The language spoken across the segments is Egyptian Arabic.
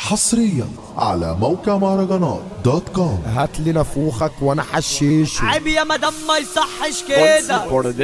حصريا على موقع مهرجانات دوت كوم هات لي نافوخك وانا حشيشه عيب يا مدام ما يصحش كده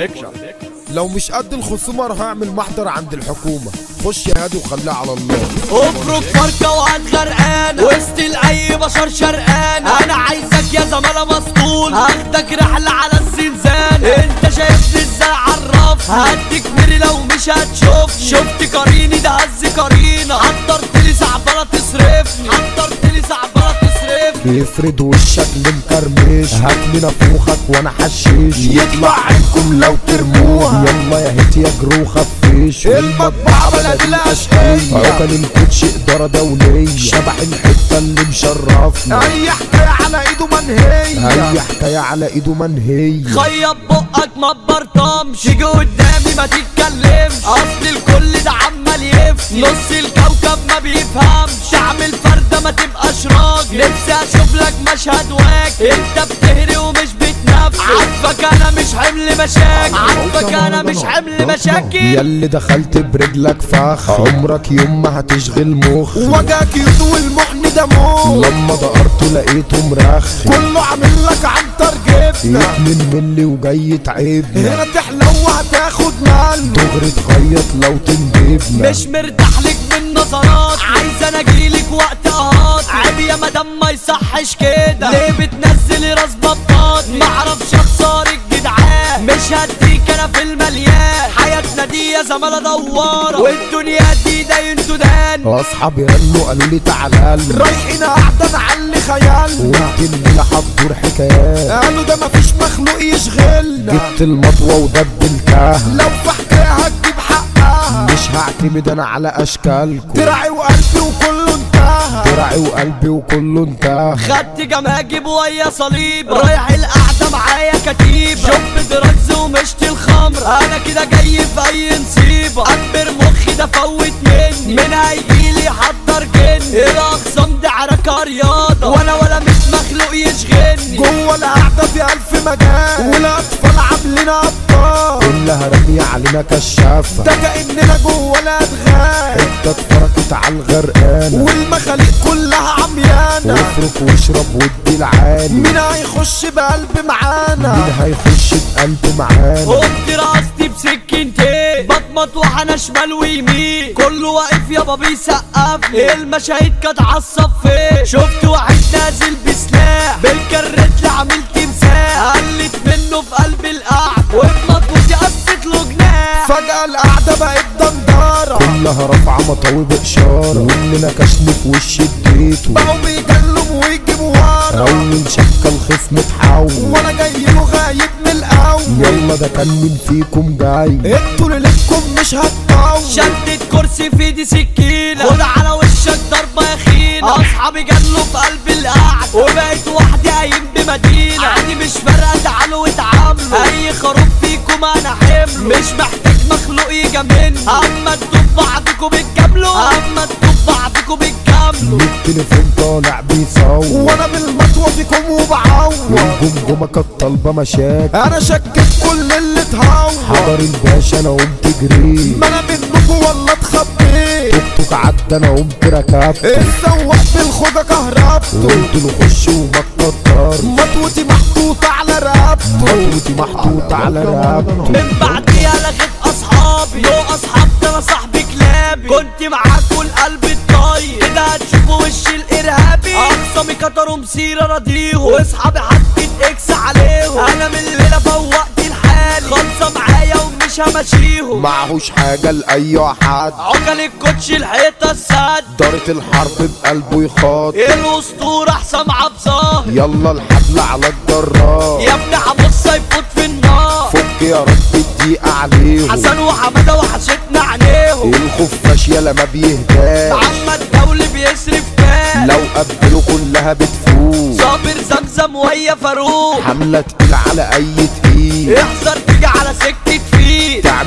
لو مش قد الخصومه راح اعمل محضر عند الحكومه خش يا هادي وخليها على الله افرك فركة وهتغرقانة وسط اي بشر شرقانة انا عايزك يا زمالة مسطول هاخدك رحلة على الزنزانة انت شايفني ازاي عرف هديك ميري لو مش هتشوف شفت قريني ده هز قرينة حضرت لي زعبلة تصرفني حضرت لي زعبلة تصرفني بيفرد وشك مكرمش هات لي نافوخك وانا حشيش يطلع عينكم لو ترموها يلا يا هيت يا جرو خفيش المطبعة بلد الاشقية عقل الكوتش ادارة دولية شبح الحتة اللي مشرفنا اي حكاية على ايده منهية اي حكاية على ايده منهية خيب بقك ما تبرطمش تيجي قدامي ما تتكلمش اصل الكل ده عمال يف نص الكوكب ما بيفهمش تعمل فردة ما تبقاش راجل نفسي اشوف لك مشهد واجب انت بتهري ومش بتنفس عارفك انا مش حمل مشاكل عارفك انا مش حمل مشاكل ياللي دخلت برجلك فخ عمرك يوم ما هتشغل مخ وجاك يطول المحن ده موت لما دقرته لقيته مرخ كله عامل لك عنتر جبنة اتنين ملي وجاي تعبنا هنا تحلو وهتاخد مال دغري تخيط لو تندبنا مش مرتاح لك من نظرات عايز انا اجيلك وقت اهات عيب يا مدام ما يصحش كده ليه بتنزلي راس بطات معرفش اخسر الجدعان مش هديك انا في المليان حياتنا دي يا زمالة دوارة والدنيا دي داين سودان اصحابي رنوا قالوا لي تعالى رايحين قاعدة نعلي خيال وانت الليلة هتدور حكايات قالوا ده مفيش مخلوق يشغلنا جبت المطوة ودبلتها لو في حكاية هتجيب حقها مش هعتمد انا على اشكالكم دراعي وقلبي وكله انتهى دراعي وقلبي وكله انتهى خدت جماجب ويا صليب رايح القعدة معايا كتيب شوف درجز ومشت الخمر انا كده جاي في اي نصيبة اكبر مخي ده فوت مني من هيجيلي حضر جن الاخصام دي عركة رياضة وانا ولا مش مخلوق يشغلني جوه القعدة في ألف مجال والأطفال عاملين أبطال كلها رامية علينا كشافة ده كأننا جوه الأدغال انت اتفرجت على الغرقان والمخاليق كلها عميانة وافرك واشرب ودي العالي مين هيخش بقلب معانا مين هيخش بقلب معانا قمت راسي بسكينتين بطمط وحنا شمال ويمين كله واقف يابا بيسقف المشاهد كانت عالصفين شفت واحد نازل بسلاح بالكرت اللي عامل تمساح قلت منه في قلب القعد وبمطوتي قصت له جناح فجأة القعدة بقت دندارة كلها رافعة مطاوي بإشارة واللي نكشني في وش اديته بقوا بيكلموا ويجيبوا ورا أول شكة الخصم اتحول وأنا جاي له غايب من الأول يلا ده كان مين فيكم جاي انتوا ليلتكم مش هتطول شدت كرسي في ايدي سكينة خد على وشك ضربة يا خينة اصحابي جالوا في قلب القعد وبقيت وحدي قايم بمدينة عادي مش فارقة تعالوا واتعاملوا اي خروف فيكم انا حمل مش محتاج مخلوق يجاملني اما انتوا في بعضكم بتجاملوا اما انتوا في بعضكم بتجاملوا التليفون طالع بيصور وانا بالمطوة فيكم وبعور والجمجمة كانت طالبة مشاكل انا شكيت كل اللي اتهور حضر الباشا انا قمت جريت ما انا منكم والله اتخبيت توك توك عدى انا قمت ركبت السواق بالخوجة كهربته قلت له خش وما تكتر مطوتي محطوطة على رقبته مطوتي محطوطة على رقبته من بعديها لغيت اصحابي لو اصحاب ده انا صاحبي كلابي كنت معاكوا القلب الطيب كده هتشوفوا وش الارهابي اقسامي كتروا مسيرة راضيهم واصحابي حطيت اكس عليهم انا من الليلة فوقت الحالي خالصة معايا ومش همشيهم معهوش حاجة لأي حد عقل الكوتش الحيطة السد دارت الحرب بقلبه يخاط الاسطورة حسام عبصة يلا الحبل على الجرار يا ابني هبص يفوت في النار فك يا رب الضيقة عليهم حسن وحمادة وحشتنا عينيهم الخفاش يلا ما بيهداش محمد دولي بيصرف كام لو قبلوا كلها بتفوق صابر زمزم وهي فاروق حملة تقيل على أي تقيل احذر تيجي على سكة فيل تعمل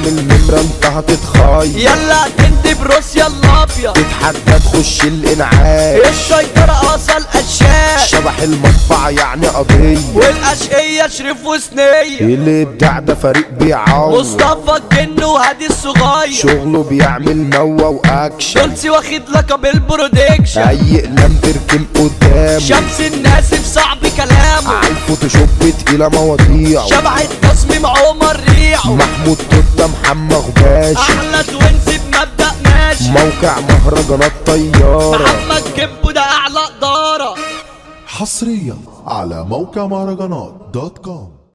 تعمل نمرة انت هتتخيل يلا تندب روسيا الابيض تتحدى تخش الانعاش السيطرة اصل اشياء شبح المطبعة يعني قضية والاشقية شريف وسنية الابداع ده فريق بيعوض مصطفى الجن وهادي الصغير شغله بيعمل نوى واكشن شمسي واخد لقب البرودكشن اي اقلام تركن قدامه شمس الناس في صعب كلامه عالفوتوشوب تقيلة مواضيعه شبح التصميم عمر ريعه محمود توتا محمد غباشي احلى توينز بمبدأ ماشي موقع مهرجانات طيارة محمد كبو ده اعلى ادارة حصريا على موقع مهرجانات دوت كوم